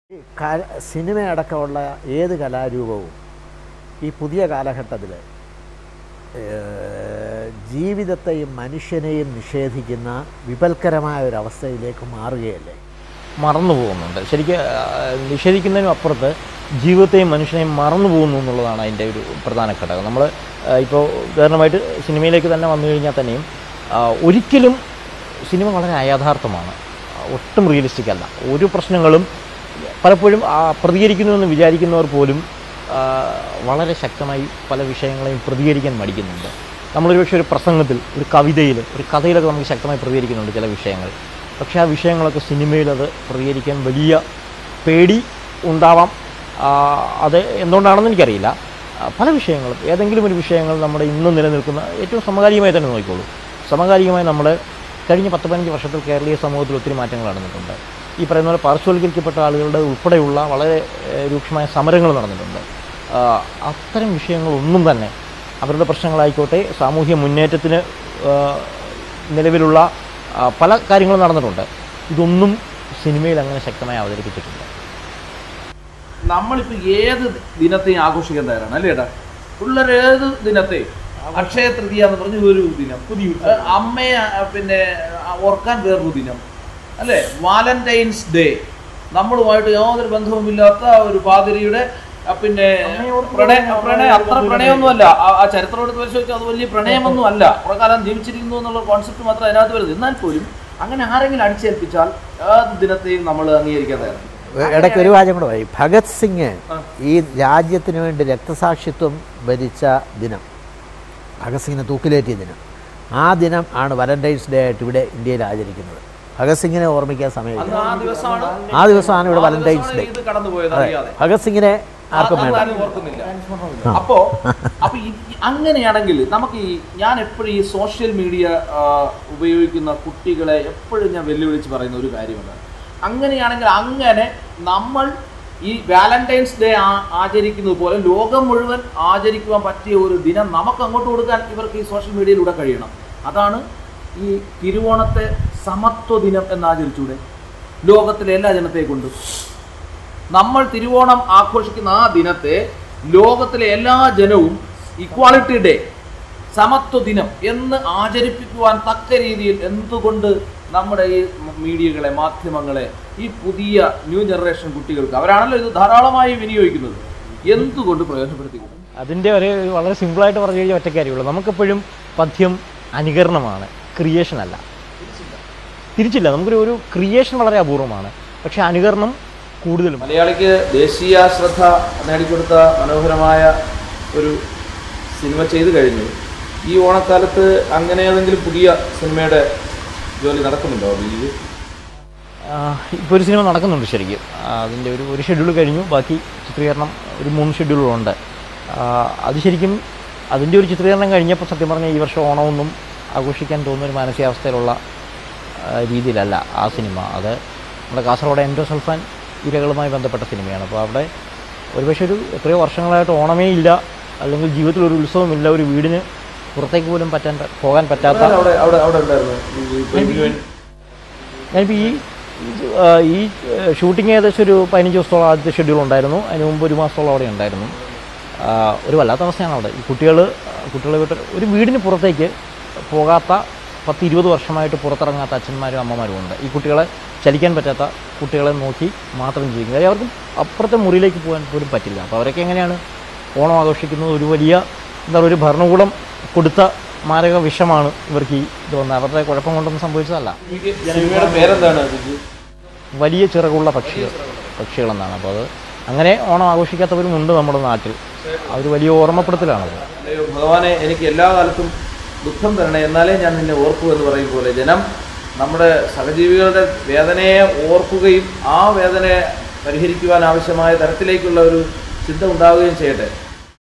ക- സിനിമയടക്കമുള്ള ഏത് കലാരൂപവും ഈ പുതിയ കാലഘട്ടത്തിൽ ജീവിതത്തെയും മനുഷ്യനെയും നിഷേധിക്കുന്ന വിപൽക്കരമായ ഒരു മാറുകയല്ലേ മറന്നു പോകുന്നുണ്ട് ശരിക്കും ആ, നിഷേധിക്കുന്നതിനും അപ്പുറത്ത് ജീവിതത്തെയും മനുഷ്യനെയും മറന്നു പോകുന്നു എന്നുള്ളതാണ് അതിൻ്റെ ഒരു പ്രധാന ഘടകം നമ്മൾ ഇപ്പോൾ ഉദാഹരണമായിട്ട് സിനിമയിലേക്ക് തന്നെ വന്നു കഴിഞ്ഞാൽ തന്നെയും ആ, ഒരിക്കലും സിനിമ വളരെ അയാഥാർത്ഥമാണ് ആ, ഒട്ടും റിയലിസ്റ്റിക് അല്ല ഒരു പ്രശ്നങ്ങളും പലപ്പോഴും ആ, പ്രതികരിക്കുന്നുവെന്ന് വിചാരിക്കുന്നവർ പോലും ആ, വളരെ ശക്തമായി പല വിഷയങ്ങളെയും പ്രതികരിക്കാൻ മടിക്കുന്നുണ്ട് നമ്മളൊരു പക്ഷേ ഒരു പ്രസംഗത്തിൽ ഒരു കവിതയിൽ ഒരു കഥയിലൊക്കെ നമുക്ക് ശക്തമായി പ്രതികരിക്കുന്നുണ്ട് ചില വിഷയങ്ങൾ പക്ഷേ ആ വിഷയങ്ങളൊക്കെ സിനിമയിൽ അത് പ്രതികരിക്കാൻ വലിയ പേടി ഉണ്ടാവാം ആ, അത് എന്തുകൊണ്ടാണെന്ന് എനിക്കറിയില്ല ആ, പല വിഷയങ്ങളും ഏതെങ്കിലും ഒരു വിഷയങ്ങൾ നമ്മുടെ ഇന്ന് നിലനിൽക്കുന്ന ഏറ്റവും സമകാലികമായി തന്നെ നോക്കിക്കോളൂ സമകാലികമായി നമ്മുടെ കഴിഞ്ഞ പത്ത് പതിനഞ്ച് വർഷത്തിൽ കേരളീയ സമൂഹത്തിൽ ഒത്തിരി മാറ്റങ്ങൾ നടന്നിട്ടുണ്ട് ഈ പറയുന്ന പോലെ പാർശ്വവൽക്കരിക്കപ്പെട്ട ആളുകളുടെ ഉൾപ്പെടെയുള്ള വളരെ ഏഹ്, രൂക്ഷമായ സമരങ്ങൾ നടന്നിട്ടുണ്ട് ആ, അത്തരം വിഷയങ്ങളൊന്നും തന്നെ അവരുടെ പ്രശ്നങ്ങളായിക്കോട്ടെ സാമൂഹ്യ മുന്നേറ്റത്തിന് ആ, നിലവിലുള്ള ആ, പല കാര്യങ്ങളും നടന്നിട്ടുണ്ട് ഇതൊന്നും സിനിമയിൽ അങ്ങനെ ശക്തമായി അവതരിപ്പിച്ചിട്ടില്ല നമ്മളിപ്പോ ഏത് ദിനത്തെയും ആഘോഷിക്കാൻ തയ്യാറാണ് അല്ലേ ഏട്ടാ പിള്ളേർ ഏത് ദിനത്തെ അക്ഷയ തൃതീയ എന്ന് പറഞ്ഞ ഒരു ദിനം ഏ, അമ്മയെ ആ, പിന്നെ ആ, ഓർക്കാൻ വേറൊരു ദിനം അല്ലേ വാലന്റൈൻസ് ഡേ നമ്മളുമായിട്ട് യാതൊരു ബന്ധവുമില്ലാത്ത ഒരു പാതിരിയുടെ ആ, പിന്നെ പ്രണയ പ്രണയം അത്ര പ്രണയമൊന്നുമല്ല ആ- ആ ചരിത്രം എടുത്ത് പരിശോധിച്ചാൽ അത് വലിയ പ്രണയമൊന്നും അല്ല കുറെ കാലം ജീവിച്ചിരിക്കുന്നു എന്നുള്ള കോൺസെപ്റ്റ് മാത്രം അതിനകത്ത് വരുന്നത് എന്നാൽ പോലും അങ്ങനെ ആരെങ്കിലും അടിച്ചേൽപ്പിച്ചാൽ ഏത് ദിനത്തെയും നമ്മൾ അംഗീകരിക്കാൻ തയ്യാറാണ് ഇടയ്ക്ക് ഒരു വാചകം കൂടെ പറയും ഭഗത് സിംഗ് ഈ രാജ്യത്തിന് വേണ്ടി രക്തസാക്ഷിത്വം ഭരിച്ച ദിനം ഭഗത് സിംഗിനെ തൂക്കിലേറ്റിയ ദിനം ആ ദിനം ആണ് വാലന്റൈൻസ് ഡേ ആയിട്ട് ഇവിടെ ഇന്ത്യയിൽ ആചരിക്കുന്നത് ഭഗത് സിംഗിനെ ഓർമ്മിക്കാൻ അന്ന് സമയമില്ല ആ ദിവസമാണ് ആ ദിവസമാണ് ഇവിടെ ആ വാലന്റൈൻസ് ദിവസമാണ് ഡേ ഇത് കടന്നുപോയത് അതെ അറിയാതെ ഭഗത് സിംഗിനെ ആർക്കും അത് വേണ്ട ആരും ഓർക്കുന്നില്ല അപ്പോ അപ്പൊ ഈ- ഈ അങ്ങനെയാണെങ്കിൽ നമുക്ക് ഈ ഞാൻ എപ്പോഴും ഈ സോഷ്യൽ മീഡിയ ഉപയോഗിക്കുന്ന കുട്ടികളെ എപ്പോഴും ഞാൻ വെല്ലുവിളിച്ച് പറയുന്ന ഒരു കാര്യമാണ് അങ്ങനെയാണെങ്കിൽ അങ്ങനെ നമ്മൾ ഈ വാലന്റൈൻസ് ഡേ ആചരിക്കുന്നത് പോലെ ലോകം മുഴുവൻ ആചരിക്കുവാൻ പറ്റിയ ഒരു ദിനം നമുക്ക് അങ്ങോട്ട് കൊടുക്കാൻ ഇവർക്ക് ഈ സോഷ്യൽ മീഡിയയിലൂടെ കഴിയണം അതാണ് ഈ തിരുവോണത്തെ സമത്വ ദിനം എന്ന് ആചരിച്ചൂടെ ലോകത്തിലെ എല്ലാ ജനത്തെ കൊണ്ടും നമ്മൾ തിരുവോണം ആഘോഷിക്കുന്ന ആ ദിനത്തെ ലോകത്തിലെ എല്ലാ ജനവും ഇക്വാളിറ്റി ഡേ സമത്വ ദിനം എന്ന് ആചരിപ്പിക്കുവാൻ തക്ക രീതിയിൽ എന്തുകൊണ്ട് നമ്മുടെ ഈ മീഡിയകളെ മാധ്യമങ്ങളെ ഈ പുതിയ ന്യൂ ജനറേഷൻ കുട്ടികൾക്ക് അവരാണല്ലോ ഇത് ധാരാളമായി വിനിയോഗിക്കുന്നത് എന്തുകൊണ്ട് പ്രയോജനപ്പെടുത്തിക്കൂടാ അതിൻ്റെ ഒരു വളരെ സിമ്പിളായിട്ട് പറഞ്ഞു കഴിഞ്ഞാൽ ഒറ്റ കാര്യമുള്ളൂ നമുക്കെപ്പോഴും പദ്യം അനുകരണമാണ് ക്രിയേഷൻ അല്ല തിരിച്ചില്ല നമുക്കൊരു ഒരു ക്രിയേഷൻ വളരെ അപൂർവമാണ് പക്ഷേ അനുകരണം കൂടുതലും മലയാളിക്ക് ദേശീയ ശ്രദ്ധ നേടിക്കൊടുത്ത മനോഹരമായ ഒരു സിനിമ ചെയ്തു കഴിഞ്ഞു ഈ ഓണക്കാലത്ത് അങ്ങനെ ഏതെങ്കിലും പുതിയ സിനിമയുടെ ജോലി നടക്കുന്നുണ്ടോ ബിജു ഇപ്പോൾ ഒരു സിനിമ നടക്കുന്നുണ്ട് ശരിക്കും ആ, അതിൻ്റെ ഒരു ഒരു ഷെഡ്യൂൾ കഴിഞ്ഞു ബാക്കി ചിത്രീകരണം ഒരു മൂന്ന് ഷെഡ്യൂളുകളുണ്ട് ആ, അത് ശരിക്കും അതിൻ്റെ ഒരു ചിത്രീകരണം കഴിഞ്ഞപ്പോൾ സത്യം പറഞ്ഞാൽ ഈ വർഷം ഓണമൊന്നും ആഘോഷിക്കാൻ തോന്നുന്ന ഒരു മാനസികാവസ്ഥയിലുള്ള ആ, രീതിയിലല്ല ആ സിനിമ അത് നമ്മുടെ കാസർഗോഡ് എൻഡോസൾഫാൻ ഇരകളുമായി ബന്ധപ്പെട്ട സിനിമയാണ് അപ്പോൾ അവിടെ ഒരുപക്ഷെ ഒരു എത്രയോ വർഷങ്ങളായിട്ട് ഓണമേ ഇല്ല അല്ലെങ്കിൽ ജീവിതത്തിൽ ഒരു ഉത്സവമില്ല ഒരു വീടിന് പുറത്തേക്ക് പോലും പറ്റാൻ പോകാൻ പറ്റാത്ത അവിടെ അവിടെ അവിടെ ഉണ്ടായിരുന്നു ഈ ബിജു വേണ്ടി ഞാനിപ്പോൾ ഈ ഇത്, ആ, ഈ ഷൂട്ടിംഗ് ഏകദേശം ഒരു പതിനഞ്ച് ദിവസത്തോളം ആദ്യത്തെ ഷെഡ്യൂൾ ഉണ്ടായിരുന്നു അതിന് മുമ്പ് ഒരു മാസത്തോളം അവിടെ ഉണ്ടായിരുന്നു ആ, ഒരു വല്ലാത്ത അവസ്ഥയാണ് അവിടെ ഈ കുട്ടികൾ കുട്ടികളെ വിട്ട് ഒരു വീടിന് പുറത്തേക്ക് പോകാത്ത പത്ത് ഇരുപത് വർഷമായിട്ട് പുറത്തിറങ്ങാത്ത അച്ഛന്മാരും അമ്മമാരും ഉണ്ട് ഈ കുട്ടികളെ ചലിക്കാൻ പറ്റാത്ത കുട്ടികളെ നോക്കി മാത്രം ജീവിക്കും കാര്യം അവർക്ക് അപ്പുറത്തെ മുറിയിലേക്ക് പോകാൻ പോലും പറ്റില്ല അപ്പോൾ അവരൊക്കെ എങ്ങനെയാണ് ഓണം ആഘോഷിക്കുന്നത് ഒരു വലിയ എന്താ പറയുക ഒരു ഭരണകൂടം കൊടുത്ത മാരക വിഷമാണ് ഇവർക്ക് ഈ ഇത് വന്നത് അവരുടെ കുഴപ്പം കൊണ്ടൊന്നും സംഭവിച്ചതല്ല സിനിമയുടെ പേരെന്താണ് ബിജു വലിയ ചിറകുള്ള പക്ഷികൾ പക്ഷികളെന്നാണ് അപ്പോൾ അത് അങ്ങനെ ഓണം ആഘോഷിക്കാത്തവരും ഉണ്ട് നമ്മുടെ നാട്ടിൽ അതൊരു വലിയ ഓർമ്മപ്പെടുത്തലാണത് അയ്യോ ഭഗവാനെ എനിക്ക് എല്ലാ കാലത്തും ദുഃഖം തരണേ എന്നാലേ ഞാൻ നിന്നെ ഓർക്കൂ എന്ന് പറയും പോലെ ജനം നമ്മുടെ സഹജീവികളുടെ വേദനയെ ഓർക്കുകയും ആ വേദനയെ പരിഹരിക്കുവാൻ ആവശ്യമായ തരത്തിലേക്കുള്ള ഒരു ചിന്ത ഉണ്ടാവുകയും ചെയ്യട്ടെ